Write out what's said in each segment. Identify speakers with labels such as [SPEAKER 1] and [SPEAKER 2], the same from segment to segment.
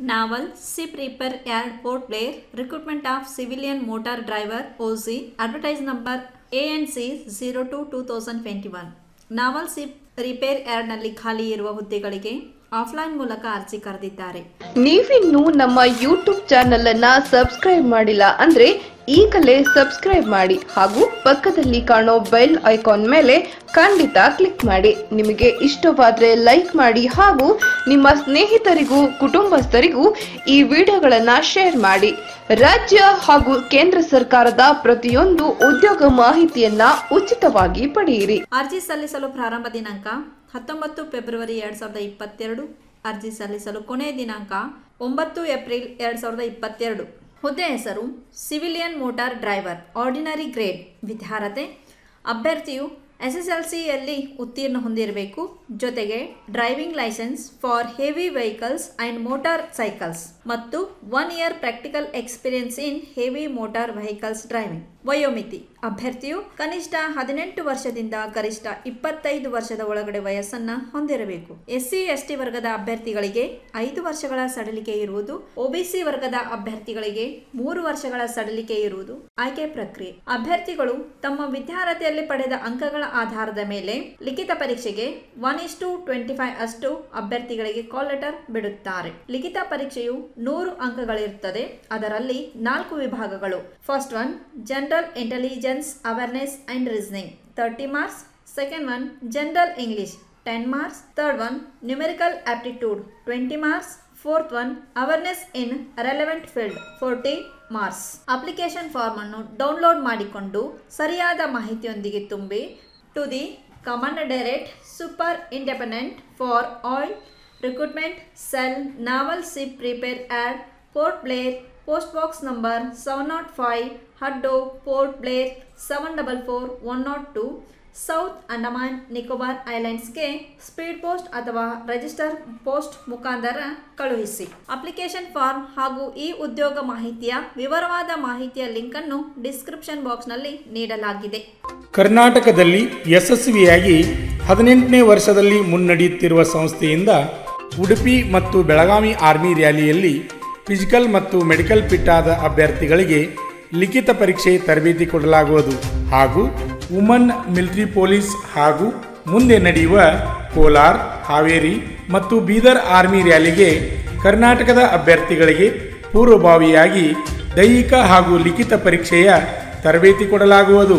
[SPEAKER 1] Naval Ship Repair Airport Blair Recruitment of Civilian Motor Driver OC Advertise number ANC 02 2021 naval ship repair ಯಾರ್ಡ್ನಲ್ಲಿ ಖಾಲಿ ಇರುವ ಹುದ್ದೆಗಳಿಗೆ offline ಮೂಲಕ ಅರ್ಜಿ ಕರೆದಿದ್ದಾರೆ
[SPEAKER 2] ನೀವಿನ್ನು ನಮ್ಮ ಯೂಟ್ಯೂಬ್ ಚಾನೆಲ್ ಅನ್ನ ಸಬ್ಸ್ಕ್ರೈಬ್ ಮಾಡಿಲ್ಲ ಅಂದ್ರೆ ಈಗಲೇ ಸಬ್ಸ್ಕ್ರೈಬ್ ಮಾಡಿ ಹಾಗೂ ಪಕ್ಕದಲ್ಲಿ ಕಾಣೋ ಬೆಲ್ ಐಕಾನ್ ಮೇಲೆ ಖಂಡಿತ ಕ್ಲಿಕ್ ಮಾಡಿ ನಿಮಗೆ ಇಷ್ಟವಾದ್ರೆ ಲೈಕ್ ಮಾಡಿ ಹಾಗೂ ನಿಮ್ಮ ಸ್ನೇಹಿತರಿಗೂ ಕುಟುಂಬಸ್ಥರಿಗೂ ಈ ವಿಡಿಯೋಗಳನ್ನ ಶೇರ್ ಮಾಡಿ ರಾಜ್ಯ ಹಾಗೂ ಕೇಂದ್ರ ಸರ್ಕಾರದ ಪ್ರತಿಯೊಂದು ಉದ್ಯೋಗ ಮಾಹಿತಿಯನ್ನ ಉಚಿತವಾಗಿ ಪಡೆಯಿರಿ
[SPEAKER 1] ಅರ್ಜಿ ಸಲ್ಲಿಸಲು ಪ್ರಾರಂಭ ದಿನಾಂಕ ಹತ್ತೊಂಬತ್ತು ಫೆಬ್ರವರಿ ಎರಡು ಸಾವಿರದ ಇಪ್ಪತ್ತೆರಡು ಅರ್ಜಿ ಸಲ್ಲಿಸಲು ಕೊನೆಯ ದಿನಾಂಕ ಒಂಬತ್ತು ಏಪ್ರಿಲ್ ಎರಡು ಸಾವಿರದ ಇಪ್ಪತ್ತೆರಡು ಹುದ್ದೆ ಹೆಸರು civilian motor driver ordinary grade ವಿದ್ಯಾರ್ಹತೆ ಅಭ್ಯರ್ಥಿಯು ಎಸ್ ಎಸ್ ಎಲ್ ಸಿಯಲ್ಲಿ ಉತ್ತೀರ್ಣ ಹೊಂದಿರಬೇಕು ಜೊತೆಗೆ driving license for heavy vehicles and motorcycles ಮತ್ತು one year practical experience in heavy motor vehicles driving ವಯೋಮಿತಿ ಅಭ್ಯರ್ಥಿಯು ಕನಿಷ್ಠ ಹದಿನೆಂಟು ವರ್ಷದಿಂದ ಗರಿಷ್ಠ ಇಪ್ಪತ್ತೈದು ವರ್ಷದ ಒಳಗಡೆ ವಯಸ್ಸನ್ನ ಹೊಂದಿರಬೇಕು ಎಸ್ಸಿ ಎಸ್ಟಿ ವರ್ಗದ ಅಭ್ಯರ್ಥಿಗಳಿಗೆ ಐದು ವರ್ಷಗಳ ಸಡಿಲಿಕೆ ಇರುವುದು ಒಬಿಸಿ ವರ್ಗದ ಅಭ್ಯರ್ಥಿಗಳಿಗೆ ಮೂರು ವರ್ಷಗಳ ಸಡಿಲಿಕೆ ಇರುವುದು ಆಯ್ಕೆ ಪ್ರಕ್ರಿಯೆ ಅಭ್ಯರ್ಥಿಗಳು ತಮ್ಮ ವಿದ್ಯಾರ್ಹತೆಯಲ್ಲಿ ಪಡೆದ ಅಂಕಗಳ ಆಧಾರದ ಮೇಲೆ ಲಿಖಿತ ಪರೀಕ್ಷೆಗೆ one is to twenty five ಅಷ್ಟು ಅಭ್ಯರ್ಥಿಗಳಿಗೆ ಕಾಲ್ ಲೆಟರ್ ಬಿಡುತ್ತಾರೆ ಲಿಖಿತ ಪರೀಕ್ಷೆಯು ನೂರು ಅಂಕಗಳಿರುತ್ತದೆ ಅದರಲ್ಲಿ ನಾಲ್ಕು ವಿಭಾಗಗಳು first one general intelligence awareness and reasoning thirty marks second one general English ten marks third one numerical aptitude twenty marks fourth one awareness in relevant field forty marks application form ಅನ್ನು download ಮಾಡಿಕೊಂಡು ಸರಿಯಾದ ಮಾಹಿತಿಯೊಂದಿಗೆ ತುಂಬಿ to the command direct super independent for oil recruitment cell naval ship repair at Port Blair post box number seven naught five Haddo Port Blair seven double four one not two south Andaman Nicobar ಐಲ್ಯಾಂಡ್ಸ್ಗೆ speed post ಅಥವಾ register post ಮುಖಾಂತರ ಕಳುಹಿಸಿ application form ಹಾಗೂ ಈ ಉದ್ಯೋಗ ಮಾಹಿತಿಯ ವಿವರವಾದ ಮಾಹಿತಿಯ ಲಿಂಕನ್ನು ಡಿಸ್ಕ್ರಿಪ್ಷನ್ ಬಾಕ್ಸ್ನಲ್ಲಿ ನೀಡಲಾಗಿದೆ
[SPEAKER 3] ಕರ್ನಾಟಕದಲ್ಲಿ ಯಶಸ್ವಿಯಾಗಿ ಹದಿನೆಂಟನೇ ವರ್ಷದಲ್ಲಿ ಮುನ್ನಡೆಯುತ್ತಿರುವ ಸಂಸ್ಥೆಯಿಂದ ಉಡುಪಿ ಮತ್ತು ಬೆಳಗಾವಿ ಆರ್ಮಿ ರ್ಯಾಲಿಯಲ್ಲಿ ಫಿಸಿಕಲ್ ಮತ್ತು ಮೆಡಿಕಲ್ ಫಿಟ್ ಆದ ಅಭ್ಯರ್ಥಿಗಳಿಗೆ ಲಿಖಿತ ಪರೀಕ್ಷೆ ತರಬೇತಿ ಕೊಡಲಾಗುವುದು ಹಾಗೂ ವುಮನ್ ಮಿಲಿಟರಿ ಪೊಲೀಸ್ ಹಾಗೂ ಮುಂದೆ ನಡೆಯುವ ಕೋಲಾರ್ ಹಾವೇರಿ ಮತ್ತು ಬೀದರ್ ಆರ್ಮಿ ರ್ಯಾಲಿಗೆ ಕರ್ನಾಟಕದ ಅಭ್ಯರ್ಥಿಗಳಿಗೆ ಪೂರ್ವಭಾವಿಯಾಗಿ ದೈಹಿಕ ಹಾಗೂ ಲಿಖಿತ ಪರೀಕ್ಷೆಯ ತರಬೇತಿ ಕೊಡಲಾಗುವುದು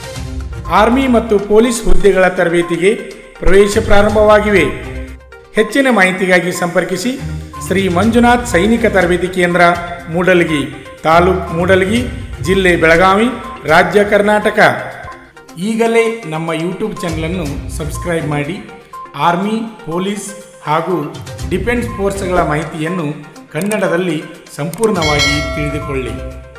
[SPEAKER 3] ಆರ್ಮಿ ಮತ್ತು ಪೊಲೀಸ್ ಹುದ್ದೆಗಳ ತರಬೇತಿಗೆ ಪ್ರವೇಶ ಪ್ರಾರಂಭವಾಗಿವೆ ಹೆಚ್ಚಿನ ಮಾಹಿತಿಗಾಗಿ ಸಂಪರ್ಕಿಸಿ ಶ್ರೀ ಮಂಜುನಾಥ್ ಸೈನಿಕ ತರಬೇತಿ ಕೇಂದ್ರ ಮೂಡಲಗಿ ತಾಲೂಕ್ ಮೂಡಲಗಿ ಜಿಲ್ಲೆ ಬೆಳಗಾವಿ ರಾಜ್ಯ ಕರ್ನಾಟಕ ಈಗಲೇ ನಮ್ಮ ಯೂಟ್ಯೂಬ್ ಚಾನಲನ್ನು ಸಬ್ಸ್ಕ್ರೈಬ್ ಮಾಡಿ ಆರ್ಮಿ ಪೊಲೀಸ್ ಹಾಗೂ ಡಿಫೆನ್ಸ್ ಫೋರ್ಸ್ಗಳ ಮಾಹಿತಿಯನ್ನು ಕನ್ನಡದಲ್ಲಿ ಸಂಪೂರ್ಣವಾಗಿ ತಿಳಿದುಕೊಳ್ಳಿ